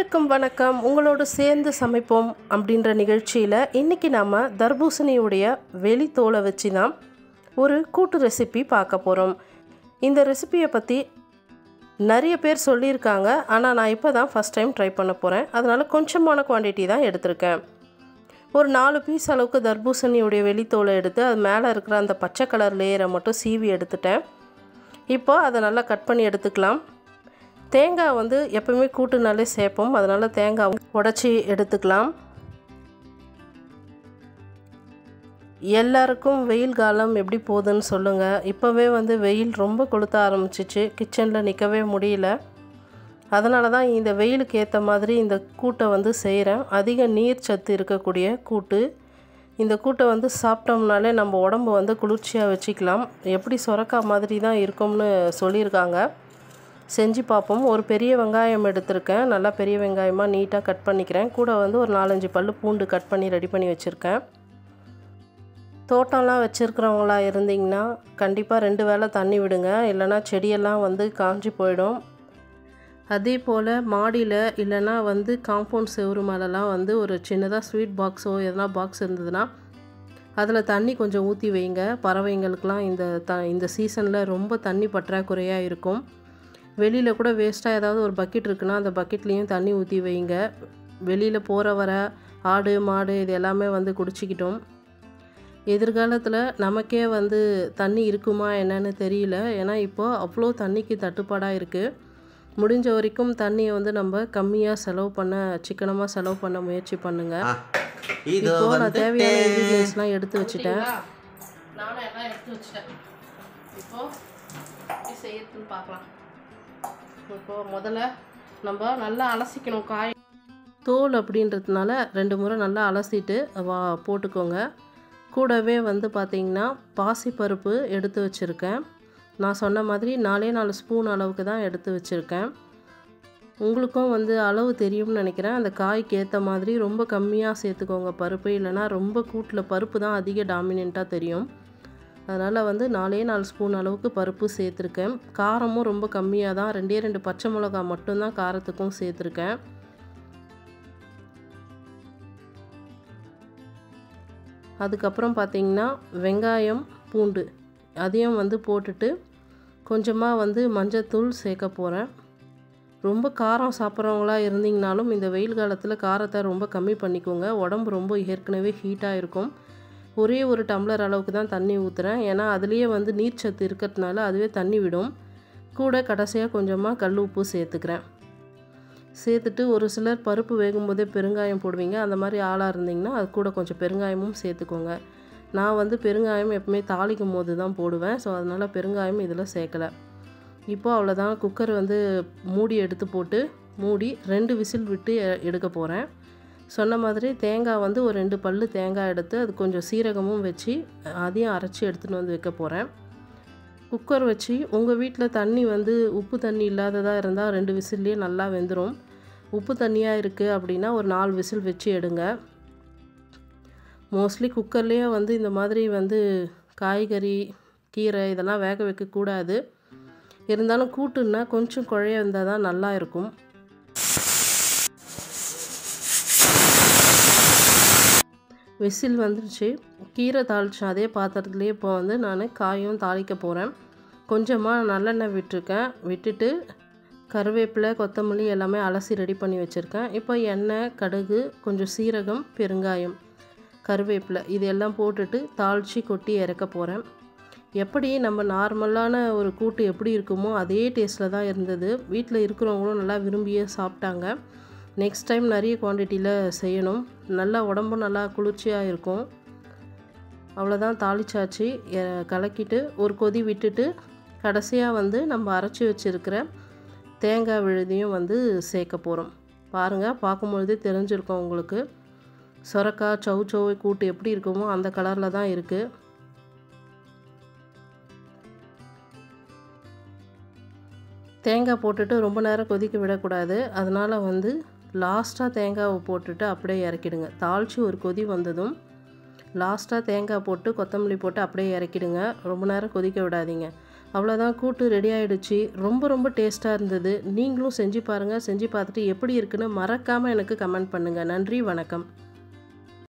அனைவருக்கும் வணக்கம் உங்களோடு சேர்ந்து சமைப்போம் அப்படின்ற நிகழ்ச்சியில் இன்றைக்கி நாம் தர்பூசணியுடைய வெளித்தோலை வச்சு தான் ஒரு கூட்டு ரெசிபி பார்க்க போகிறோம் இந்த ரெசிபியை பற்றி நிறைய பேர் சொல்லியிருக்காங்க ஆனால் நான் இப்போ தான் ஃபஸ்ட் டைம் ட்ரை பண்ண போகிறேன் அதனால் கொஞ்சமான குவான்டிட்டி தான் எடுத்திருக்கேன் ஒரு நாலு பீஸ் அளவுக்கு தர்பூசணியுடைய வெளித்தோலை எடுத்து அது மேலே இருக்கிற அந்த பச்சை கலர் லேயரை மட்டும் சீவி எடுத்துட்டேன் இப்போ அதை நல்லா கட் பண்ணி எடுத்துக்கலாம் தேங்காய் வந்து எப்பவுமே கூட்டுனாலே சேர்ப்போம் அதனால் தேங்காய் உடச்சி எடுத்துக்கலாம் எல்லாருக்கும் வெயில் காலம் எப்படி போகுதுன்னு சொல்லுங்கள் இப்போவே வந்து வெயில் ரொம்ப கொளுத்த ஆரம்பிச்சிச்சு கிச்சனில் நிற்கவே முடியல அதனால தான் இந்த வெயிலுக்கு ஏற்ற மாதிரி இந்த கூட்டை வந்து செய்கிறேன் அதிக நீர் சத்து இருக்கக்கூடிய கூட்டு இந்த கூட்டை வந்து சாப்பிட்டோம்னாலே நம்ம உடம்பு வந்து குளிர்ச்சியாக வச்சுக்கலாம் எப்படி சுரக்கா மாதிரி தான் இருக்கும்னு சொல்லியிருக்காங்க செஞ்சு பார்ப்போம் ஒரு பெரிய வெங்காயம் எடுத்திருக்கேன் நல்லா பெரிய வெங்காயமாக நீட்டாக கட் பண்ணிக்கிறேன் கூட வந்து ஒரு நாலஞ்சு பல் பூண்டு கட் பண்ணி ரெடி பண்ணி வச்சுருக்கேன் தோட்டம்லாம் வச்சுருக்கிறவங்களா இருந்தீங்கன்னா கண்டிப்பாக ரெண்டு வேளை தண்ணி விடுங்க இல்லைனா செடியெல்லாம் வந்து காஞ்சி போயிடும் அதே போல் மாடியில் இல்லைனா வந்து காம்பவுண்ட் செவரு மேலெலாம் வந்து ஒரு சின்னதாக ஸ்வீட் பாக்ஸோ எதனா பாக்ஸ் இருந்ததுன்னா அதில் தண்ணி கொஞ்சம் ஊற்றி வைங்க பறவைங்களுக்கெலாம் இந்த த இந்த சீசனில் ரொம்ப தண்ணி பற்றாக்குறையாக இருக்கும் வெளியில் கூட வேஸ்ட்டாக ஏதாவது ஒரு பக்கெட் இருக்குன்னா அந்த பக்கெட்லேயும் தண்ணி ஊற்றி வைங்க வெளியில் போகிற வர ஆடு மாடு இது எல்லாமே வந்து குடிச்சிக்கிட்டோம் எதிர்காலத்தில் நமக்கே வந்து தண்ணி இருக்குமா என்னன்னு தெரியல ஏன்னா இப்போது அவ்வளோ தண்ணிக்கு தட்டுப்பாடாக இருக்குது முடிஞ்ச வரைக்கும் தண்ணியை வந்து நம்ம கம்மியாக செலவு பண்ண சிக்கனமாக செலவு பண்ண முயற்சி பண்ணுங்கள் இதோ இப்போ நான் தேவையான வந்துட்டேன் இன்க்ரீடியன்ஸ்லாம் எடுத்து வச்சுட்டேன் நானும் எல்லாம் எடுத்து வச்சிட்டேன் இப்போ எப்படி செய்யறதுன்னு பார்க்கலாம் இப்போ முதல்ல நம்ம நல்லா அலசிக்கணும் காய் தோல் அப்படின்றதுனால ரெண்டு முறை நல்லா அலசிட்டு வா போட்டுக்கோங்க கூடவே வந்து பார்த்திங்கன்னா பாசிப்பருப்பு எடுத்து வச்சுருக்கேன் நான் சொன்ன மாதிரி நாலே நாலு ஸ்பூன் அளவுக்கு தான் எடுத்து வச்சுருக்கேன் உங்களுக்கும் வந்து அளவு தெரியும்னு நினைக்கிறேன் அந்த காய்க்கு ஏற்ற மாதிரி ரொம்ப கம்மியாக சேர்த்துக்கோங்க பருப்பு இல்லைன்னா ரொம்ப கூட்டில் பருப்பு தான் அதிக டாமினண்ட்டாக தெரியும் அதனால் வந்து நாலே நாலு ஸ்பூன் அளவுக்கு பருப்பு சேர்த்துருக்கேன் காரமும் ரொம்ப கம்மியாக தான் ரெண்டே ரெண்டு பச்சை மிளகா மட்டும்தான் காரத்துக்கும் சேர்த்துருக்கேன் அதுக்கப்புறம் பார்த்திங்கன்னா வெங்காயம் பூண்டு அதையும் வந்து போட்டுட்டு கொஞ்சமாக வந்து மஞ்சத்தூள் சேர்க்க போகிறேன் ரொம்ப காரம் சாப்பிட்றவங்களா இருந்தீங்கனாலும் இந்த வெயில் காலத்தில் காரத்தை ரொம்ப கம்மி பண்ணிக்கோங்க உடம்பு ரொம்ப ஏற்கனவே ஹீட்டாக இருக்கும் ஒரே ஒரு டம்ளர் அளவுக்கு தான் தண்ணி ஊற்றுறேன் ஏன்னா அதுலேயே வந்து நீர்ச்சத்து இருக்கிறதுனால அதுவே தண்ணி விடும் கூட கடைசியாக கொஞ்சமாக கல் உப்பு சேர்த்துக்கிறேன் சேர்த்துட்டு ஒரு சிலர் பருப்பு வேகும்போதே பெருங்காயம் போடுவீங்க அந்த மாதிரி ஆளாக இருந்தீங்கன்னா அது கூட கொஞ்சம் பெருங்காயமும் சேர்த்துக்கோங்க நான் வந்து பெருங்காயம் எப்பவுமே தாளிக்கும் போது தான் போடுவேன் ஸோ அதனால் பெருங்காயம் இதில் சேர்க்கலை இப்போ அவ்வளோதான் குக்கர் வந்து மூடி எடுத்து போட்டு மூடி ரெண்டு விசில் விட்டு எ- எடுக்க போகிறேன் சொன்ன மாதிரி தேங்காய் வந்து ஒரு ரெண்டு பல்லு தேங்காய் எடுத்து அது கொஞ்சம் சீரகமும் வச்சு அதையும் அரைச்சி எடுத்துகிட்டு வந்து வைக்க போகிறேன் குக்கர் வச்சு உங்கள் வீட்டில் தண்ணி வந்து உப்பு தண்ணி இல்லாததாக இருந்தால் ரெண்டு விசில்லையே நல்லா வெந்துடும் உப்பு தண்ணியாக இருக்குது அப்படின்னா ஒரு நாலு விசில் வச்சு எடுங்க மோஸ்ட்லி குக்கர்லேயே வந்து இந்த மாதிரி வந்து காய்கறி கீரை இதெல்லாம் வேக வைக்கக்கூடாது இருந்தாலும் கூட்டுன்னா கொஞ்சம் குழைய இருந்தால் தான் நல்லா இருக்கும் விசில் வந்துருச்சு கீரை தாளிச்சேன் அதே பாத்திரத்துலேயே இப்போ வந்து நான் காயும் தாளிக்க போகிறேன் கொஞ்சமாக நல்லெண்ணெய் விட்டுருக்கேன் விட்டுட்டு கருவேப்பிலை கொத்தமல்லி எல்லாமே அலசி ரெடி பண்ணி வச்சுருக்கேன் இப்போ எண்ணெய் கடுகு கொஞ்சம் சீரகம் பெருங்காயம் கருவேப்பிலை இது எல்லாம் போட்டுட்டு தாளித்து கொட்டி இறக்க போகிறேன் எப்படி நம்ம நார்மலான ஒரு கூட்டு எப்படி இருக்குமோ அதே டேஸ்ட்டில் தான் இருந்தது வீட்டில் இருக்கிறவங்களும் நல்லா விரும்பியே சாப்பிட்டாங்க நெக்ஸ்ட் டைம் நிறைய குவான்டிட்டியில் செய்யணும் நல்லா உடம்பும் நல்லா குளிர்ச்சியாக இருக்கும் அவ்வளோதான் தாளிச்சாச்சு எ- கலக்கிட்டு ஒரு கொதி விட்டுட்டு கடைசியாக வந்து நம்ம அரைச்சி வச்சுருக்கிற தேங்காய் விழுதியும் வந்து சேர்க்க போகிறோம் பாருங்கள் பார்க்கும்பொழுதே தெரிஞ்சிருக்கும் உங்களுக்கு சொரக்காய் சௌ சௌவை கூட்டு எப்படி இருக்குமோ அந்த கலரில் தான் இருக்குது தேங்காய் போட்டுட்டு ரொம்ப நேரம் கொதிக்க விடக்கூடாது அதனால் வந்து லாஸ்ட்டாக தேங்காவை போட்டுட்டு அப்படியே இறக்கிடுங்க தாளித்து ஒரு கொதி வந்ததும் லாஸ்ட்டாக தேங்காய் போட்டு கொத்தமல்லி போட்டு அப்படியே இறக்கிடுங்க ரொம்ப நேரம் கொதிக்க விடாதீங்க அவ்வளோதான் கூட்டு ரெடி ஆயிடுச்சு ரொம்ப ரொம்ப டேஸ்ட்டாக இருந்தது நீங்களும் செஞ்சு பாருங்கள் செஞ்சு பார்த்துட்டு எப்படி இருக்குன்னு மறக்காமல் எனக்கு கமெண்ட் பண்ணுங்கள் நன்றி வணக்கம்